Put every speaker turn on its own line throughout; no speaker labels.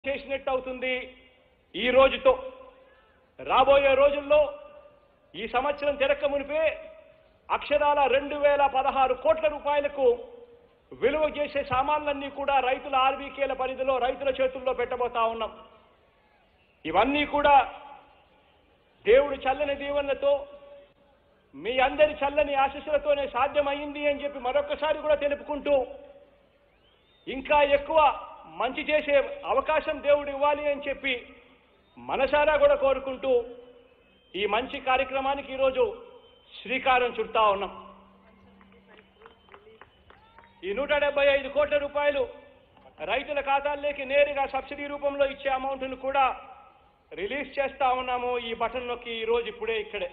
చేసినట్టు అవుతుంది ఈ రోజుతో రాబోయే రోజుల్లో ఈ సంవత్సరం తిరక్క మునిపే అక్షరాల రెండు వేల పదహారు కోట్ల రూపాయలకు విలువ చేసే సామాన్లన్నీ కూడా రైతుల ఆర్బీకేల పరిధిలో రైతుల చేతుల్లో పెట్టబోతా ఉన్నాం ఇవన్నీ కూడా దేవుడు చల్లని దీవెనలతో మీ అందరి చల్లని ఆశీస్సులతోనే సాధ్యమైంది అని చెప్పి మరొకసారి కూడా తెలుపుకుంటూ ఇంకా ఎక్కువ మంచి చేసే అవకాశం దేవుడు ఇవ్వాలి అని చెప్పి మనసారా కూడా కోరుకుంటూ ఈ మంచి కార్యక్రమానికి ఈరోజు శ్రీకారం చుడతా ఉన్నాం ఈ నూట డెబ్బై ఐదు కోట్ల రూపాయలు రైతుల ఖాతాల్లోకి నేరుగా సబ్సిడీ రూపంలో ఇచ్చే అమౌంట్ను కూడా రిలీజ్ చేస్తా ఉన్నాము ఈ బటన్ నొక్కి ఈ రోజు ఇప్పుడే ఇక్కడే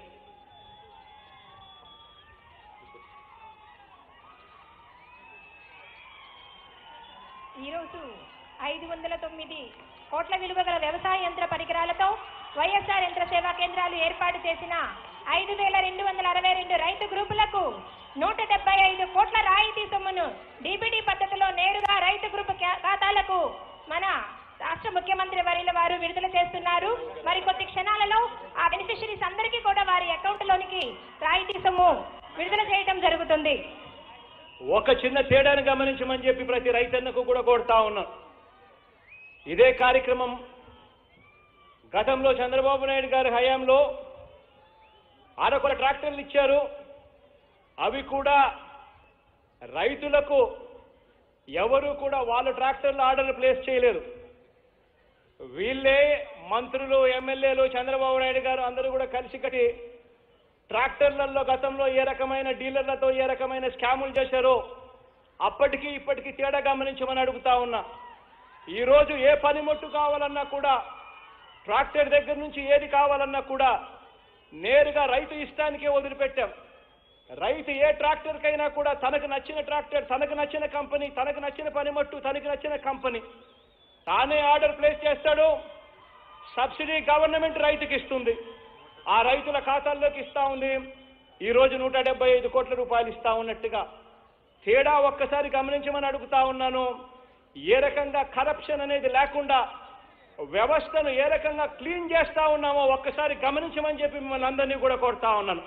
ఈరోజు ఐదు వందల తొమ్మిది కోట్ల విలువ గల వ్యవసాయ యంత్ర పరికరాలతో వైఎస్ఆర్ యంత్ర సేవా కేంద్రాలు ఏర్పాటు చేసిన ఐదు వేల రెండు వందల అరవై రెండు రైతు గ్రూపులకు నూట డెబ్బై ఐదు కోట్ల రాయితీ సొమ్మును డీబీటీ పద్ధతిలో నేరుగా రైతు గ్రూపు ఖా- ఖాతాలకు మన రాష్ట్ర ముఖ్యమంత్రి వర్యుల వారు విడుదల చేస్తున్నారు మరి కొద్ది క్షణాలలో ఆ బెనిఫిషరీస్ అందరికీ కూడా వారి అకౌంట్లోనికి రాయితీ సొమ్ము విడుదల చేయడం జరుగుతుంది
ఒక చిన్న తేడాను గమనించమని చెప్పి ప్రతి రైతన్నకు కూడా కోరుతా ఉన్నాం ఇదే కార్యక్రమం గతంలో చంద్రబాబు నాయుడు గారి హయాంలో ఆరొకల ట్రాక్టర్లు ఇచ్చారు అవి కూడా రైతులకు ఎవరు కూడా వాళ్ళ ట్రాక్టర్లు ఆర్డర్లు ప్లేస్ చేయలేదు వీళ్ళే మంత్రులు ఎమ్మెల్యేలు చంద్రబాబు నాయుడు గారు అందరూ కూడా కలిసికటి ట్రాక్టర్లలో గతంలో ఏ రకమైన డీలర్లతో ఏ రకమైన స్కాములు చేశారో అప్పటికి ఇప్పటికి తేడా గమనించమని అడుగుతా ఉన్నా ఈరోజు ఏ పనిముట్టు కావాలన్నా కూడా ట్రాక్టర్ దగ్గర నుంచి ఏది కావాలన్నా కూడా నేరుగా రైతు ఇష్టానికే వదిలిపెట్టాం రైతు ఏ ట్రాక్టర్కైనా కూడా తనకు నచ్చిన ట్రాక్టర్ తనకు నచ్చిన కంపెనీ తనకు నచ్చిన పనిముట్టు తనకు నచ్చిన కంపెనీ తానే ఆర్డర్ ప్లేస్ చేస్తాడు సబ్సిడీ గవర్నమెంట్ రైతుకి ఇస్తుంది ఆ రైతుల ఖాతాల్లోకి ఇస్తా ఉంది ఈ రోజు నూట డెబ్బై ఐదు కోట్ల రూపాయలు ఇస్తా ఉన్నట్టుగా తేడా ఒక్కసారి గమనించమని అడుగుతా ఉన్నాను ఏ రకంగా కరప్షన్ అనేది లేకుండా వ్యవస్థను ఏ రకంగా క్లీన్ చేస్తా ఉన్నామో ఒక్కసారి గమనించమని చెప్పి మిమ్మల్ని అందరినీ కూడా కోరుతా ఉన్నాను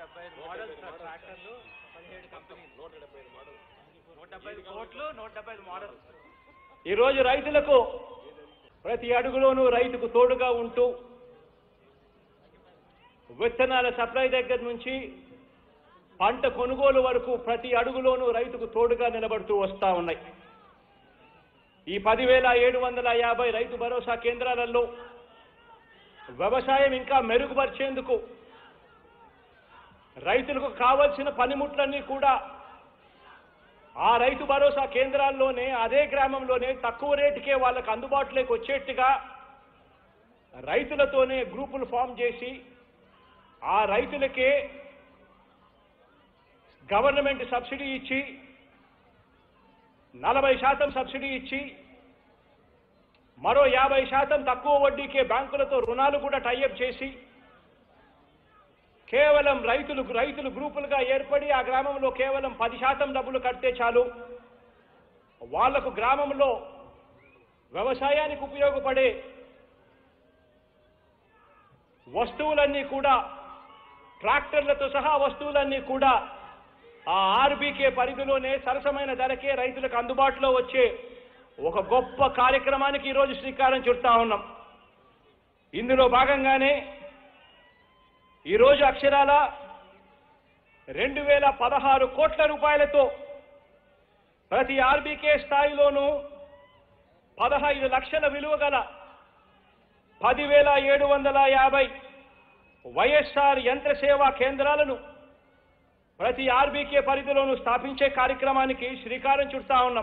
కోట్లు నూట డెబ్బై ఐదు మోడల్
ఈరోజు రైతులకు ప్రతి అడుగులోనూ రైతుకు తోడుగా ఉంటూ విత్తనాల సప్లై దగ్గర నుంచి పంట కొనుగోలు వరకు ప్రతి అడుగులోనూ రైతుకు తోడుగా నిలబడుతూ వస్తా ఉన్నాయి ఈ పదివేల ఏడు వందల యాభై రైతు భరోసా కేంద్రాలలో వ్యవసాయం ఇంకా మెరుగుపరిచేందుకు రైతులకు కావలసిన పనిముట్లన్నీ కూడా ఆ రైతు భరోసా కేంద్రాల్లోనే అదే గ్రామంలోనే తక్కువ రేటుకే వాళ్ళకు అందుబాటులోకి వచ్చేట్టుగా రైతులతోనే గ్రూపులు ఫామ్ చేసి ఆ రైతులకే గవర్నమెంట్ సబ్సిడీ ఇచ్చి నలభై శాతం సబ్సిడీ ఇచ్చి మరో యాభై శాతం తక్కువ వడ్డీకే బ్యాంకులతో రుణాలు కూడా టైఅప్ చేసి కేవలం రైతులు రైతులు గ్రూపులుగా ఏర్పడి ఆ గ్రామంలో కేవలం పది శాతం డబ్బులు కడితే చాలు వాళ్లకు గ్రామంలో వ్యవసాయానికి ఉపయోగపడే వస్తువులన్నీ కూడా ట్రాక్టర్లతో సహా వస్తువులన్నీ కూడా ఆ ఆర్బీకే పరిధిలోనే సరసమైన ధరకే రైతులకు అందుబాటులో వచ్చే ఒక గొప్ప కార్యక్రమానికి ఈరోజు శ్రీకారం చుడతా ఉన్నాం ఇందులో భాగంగానే ఈరోజు అక్షరాల రెండు వేల పదహారు కోట్ల రూపాయలతో ప్రతి ఆర్బీకే స్థాయిలోనూ పదహైదు లక్షల విలువ గల పదివేల ఏడు వందల యాభై వైఎస్ఆర్ యంత్ర సేవా కేంద్రాలను ప్రతి ఆర్బీకే పరిధిలోనూ స్థాపించే కార్యక్రమానికి శ్రీకారం చుడతా ఉన్నాం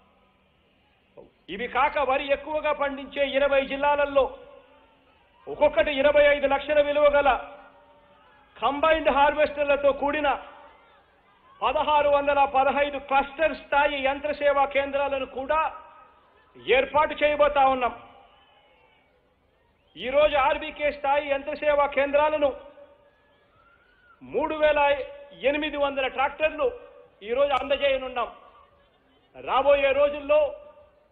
ఇవి కాక వరి ఎక్కువగా పండించే ఇరవై జిల్లాలలో ఒక్కొక్కటి ఇరవై ఐదు లక్షల విలువ గల కంబైన్డ్ హార్వెస్టర్లతో కూడిన పదహారు వందల పదహైదు క్లస్టర్ స్థాయి యంత్ర సేవా కేంద్రాలను కూడా ఏర్పాటు చేయబోతా ఉన్నాం ఈరోజు ఆర్బీకే స్థాయి యంత్ర సేవా కేంద్రాలను మూడు వేల ఎనిమిది వందల ట్రాక్టర్లు ఈరోజు అందజేయనున్నాం రాబోయే రోజుల్లో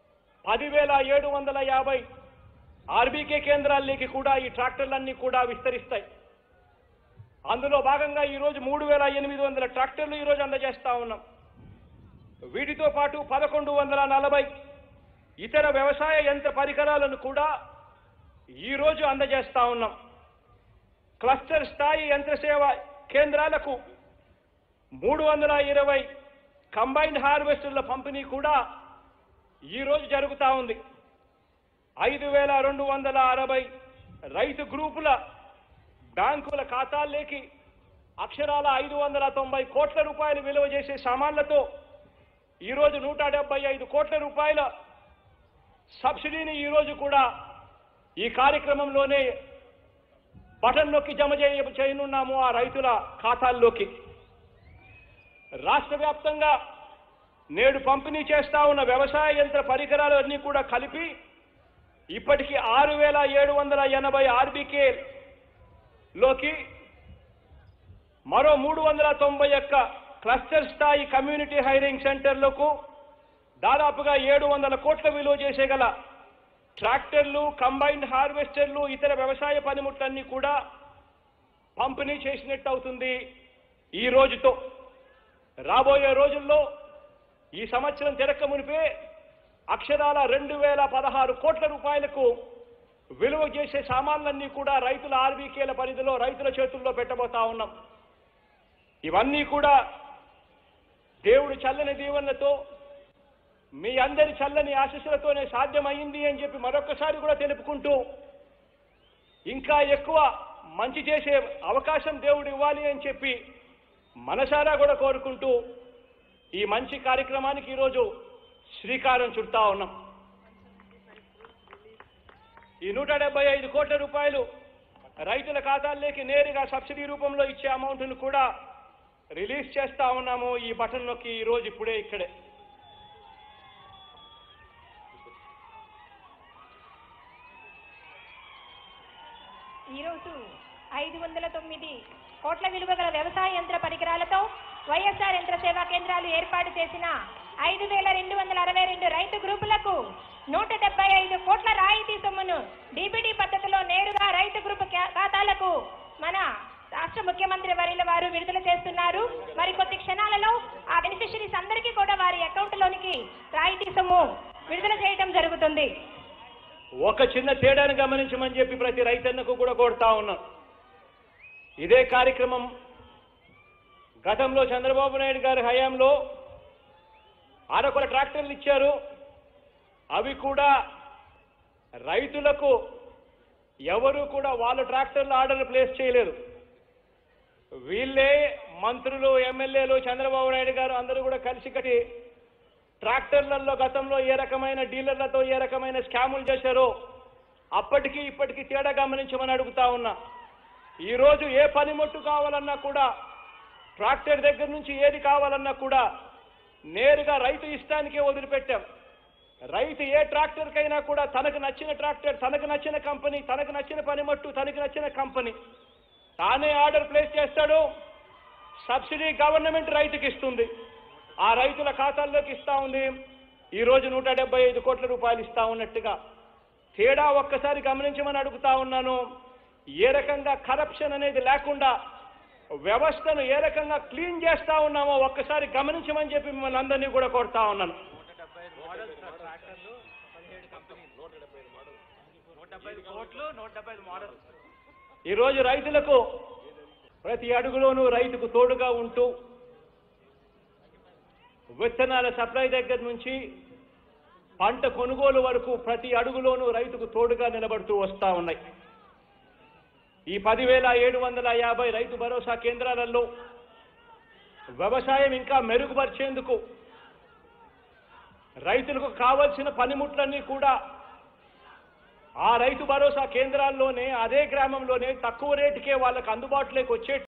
పదివేల ఏడు వందల యాభై ఆర్బీకే కేంద్రాల్లోకి కూడా ఈ ట్రాక్టర్లన్నీ కూడా విస్తరిస్తాయి అందులో భాగంగా ఈరోజు మూడు వేల ఎనిమిది వందల ట్రాక్టర్లు ఈరోజు అందజేస్తా ఉన్నాం వీటితో పాటు పదకొండు వందల నలభై ఇతర వ్యవసాయ యంత్ర పరికరాలను కూడా ఈరోజు అందజేస్తా ఉన్నాం క్లస్టర్ స్థాయి యంత్ర సేవ కేంద్రాలకు మూడు వందల ఇరవై కంబైన్డ్ హార్వెస్టర్ల పంపిణీ కూడా ఈరోజు జరుగుతూ ఉంది ఐదు వేల రెండు వందల అరవై రైతు గ్రూపుల బ్యాంకుల ఖాతాల్లోకి అక్షరాల ఐదు వందల తొంభై కోట్ల రూపాయలు విలువ చేసే సామాన్లతో ఈరోజు నూట డెబ్బై ఐదు కోట్ల రూపాయల సబ్సిడీని ఈరోజు కూడా ఈ కార్యక్రమంలోనే బటన్ నొక్కి జమ చేయ చేయనున్నాము ఆ రైతుల ఖాతాల్లోకి రాష్ట్ర వ్యాప్తంగా నేడు పంపిణీ చేస్తా ఉన్న వ్యవసాయ యంత్ర పరికరాలు అన్నీ కూడా కలిపి ఇప్పటికి ఆరు వేల ఏడు వందల ఎనభై ఆర్బీకే లోకి మరో మూడు వందల తొంభై ఒక్క క్లస్టర్ స్థాయి కమ్యూనిటీ హైరింగ్ సెంటర్లకు దాదాపుగా ఏడు వందల కోట్ల విలువ చేసే గల ట్రాక్టర్లు కంబైన్డ్ హార్వెస్టర్లు ఇతర వ్యవసాయ పనిముట్లన్నీ కూడా పంపిణీ చేసినట్టు అవుతుంది ఈ రోజుతో రాబోయే రోజుల్లో ఈ సంవత్సరం తిరక్క మునిపే అక్షరాల రెండు వేల పదహారు కోట్ల రూపాయలకు విలువ చేసే సామాన్లన్నీ కూడా రైతుల ఆర్బీకేల పరిధిలో రైతుల చేతుల్లో పెట్టబోతా ఉన్నాం ఇవన్నీ కూడా దేవుడు చల్లని దీవెనలతో మీ అందరి చల్లని ఆశీస్సులతోనే సాధ్యమైంది అని చెప్పి మరొకసారి కూడా తెలుపుకుంటూ ఇంకా ఎక్కువ మంచి చేసే అవకాశం దేవుడు ఇవ్వాలి అని చెప్పి మనసారా కూడా కోరుకుంటూ ఈ మంచి కార్యక్రమానికి ఈరోజు శ్రీకారం చుడతా ఉన్నాం ఈ నూట డెబ్బై ఐదు కోట్ల రూపాయలు రైతుల ఖాతాల్లోకి నేరుగా సబ్సిడీ రూపంలో ఇచ్చే అమౌంట్ను కూడా రిలీజ్ చేస్తా ఉన్నాము ఈ బటన్ నొక్కి ఈ రోజు ఇప్పుడే ఇక్కడే
ఈరోజు ఐదు వందల తొమ్మిది కోట్ల విలువ గల వ్యవసాయ యంత్ర పరికరాలతో వైఎస్ఆర్ యంత్ర సేవా కేంద్రాలు ఏర్పాటు చేసిన ఐదు వేల రెండు వందల అరవై రెండు రైతు గ్రూపులకు నూట డెబ్బై ఐదు కోట్ల రాయితీ సొమ్మును డిబిడి పద్ధతిలో నేరుగా రైతు గ్రూపు ఖా- ఖాతాలకు మన రాష్ట్ర ముఖ్యమంత్రి వర్యుల వారు విడుదల చేస్తున్నారు మరికొద్ది క్షణాలలో ఆ బెనిఫిషరీస్ అందరికీ కూడా వారి అకౌంట్లోనికి రాయితీ సొమ్ము విడుదల చేయడం జరుగుతుంది
ఒక చిన్న తేడాను గమనించమని చెప్పి ప్రతి రైతన్నకు కూడా కోరుతా ఉన్నాం ఇదే కార్యక్రమం గతంలో చంద్రబాబు నాయుడు గారి హయాంలో ఆరొకల ట్రాక్టర్లు ఇచ్చారు అవి కూడా రైతులకు ఎవరు కూడా వాళ్ళ ట్రాక్టర్లు ఆర్డర్ ప్లేస్ చేయలేదు వీళ్ళే మంత్రులు ఎమ్మెల్యేలు చంద్రబాబు నాయుడు గారు అందరూ కూడా కలిసికట్టి ట్రాక్టర్లలో గతంలో ఏ రకమైన డీలర్లతో ఏ రకమైన స్కాములు చేశారో అప్పటికి ఇప్పటికి తేడా గమనించమని అడుగుతా ఉన్నా ఈరోజు ఏ పనిముట్టు కావాలన్నా కూడా ట్రాక్టర్ దగ్గర నుంచి ఏది కావాలన్నా కూడా నేరుగా రైతు ఇష్టానికే వదిలిపెట్టాం రైతు ఏ ట్రాక్టర్కైనా కూడా తనకు నచ్చిన ట్రాక్టర్ తనకు నచ్చిన కంపెనీ తనకు నచ్చిన పనిముట్టు తనకు నచ్చిన కంపెనీ తానే ఆర్డర్ ప్లేస్ చేస్తాడు సబ్సిడీ గవర్నమెంట్ రైతుకి ఇస్తుంది ఆ రైతుల ఖాతాల్లోకి ఇస్తా ఉంది ఈ రోజు నూట డెబ్బై ఐదు కోట్ల రూపాయలు ఇస్తా ఉన్నట్టుగా తేడా ఒక్కసారి గమనించమని అడుగుతా ఉన్నాను ఏ రకంగా కరప్షన్ అనేది లేకుండా వ్యవస్థను ఏ రకంగా క్లీన్ చేస్తా ఉన్నామో ఒక్కసారి గమనించమని చెప్పి మిమ్మల్ని అందరినీ కూడా కోరుతా ఉన్నాను
నూట డెబ్బై ఐదు మోడల్స్ ట్రాక్టర్లు పదిహేడు కంపెనీలు నూట డెబ్బై ఐదు మోడల్స్ నూట డెబ్బై ఐదు కోట్లు నూట డెబ్బై ఐదు మోడల్స్
ఈరోజు రైతులకు ప్రతి అడుగులోనూ రైతుకు తోడుగా ఉంటూ విత్తనాల సప్లై దగ్గర నుంచి పంట కొనుగోలు వరకు ప్రతి అడుగులోనూ రైతుకు తోడుగా నిలబడుతూ వస్తా ఉన్నాయి ఈ పదివేల ఏడు వందల యాభై రైతు భరోసా కేంద్రాలలో వ్యవసాయం ఇంకా మెరుగుపరిచేందుకు రైతులకు కావలసిన పనిముట్లన్నీ కూడా ఆ రైతు భరోసా కేంద్రాల్లోనే అదే గ్రామంలోనే తక్కువ రేటుకే వాళ్ళకు అందుబాటులోకి వచ్చే